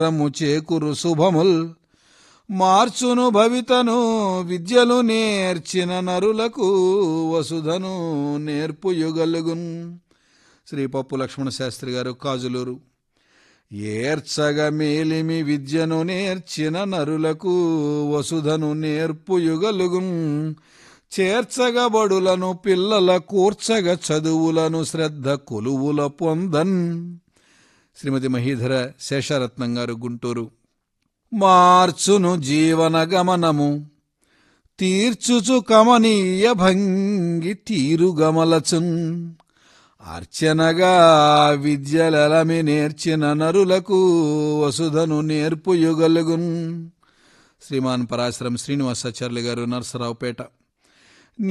రము చేకురు శుభముల్ మార్చును భవితను విద్యలు నేర్చిన నరులకు వసుధను నేర్పుయుగలుగున్ శ్రీ పప్పు లక్ష్మణ శాస్త్రి గారు కాజులూరు ఏర్చగ మేలిమి విద్యను నేర్చిన నరులకు వసుధను నేర్పుయుగలుగున్ చేర్చగబడులను పిల్లల కూర్చగ చదువులను శ్రద్ధ కొలువుల పొందన్ శ్రీమతి మహీధర శేషారత్నం గారు గుంటూరు మార్చును జీవన గమనము తీర్చుచు కమనీయ భంగి తీరు గమలచున్ అర్చనగా విద్యలమి నేర్చిన నరులకు వసుధను నేర్పుయుగలుగున్ శ్రీమాన్ పరాశరం శ్రీనివాసాచార్యులు గారు నరసరావుపేట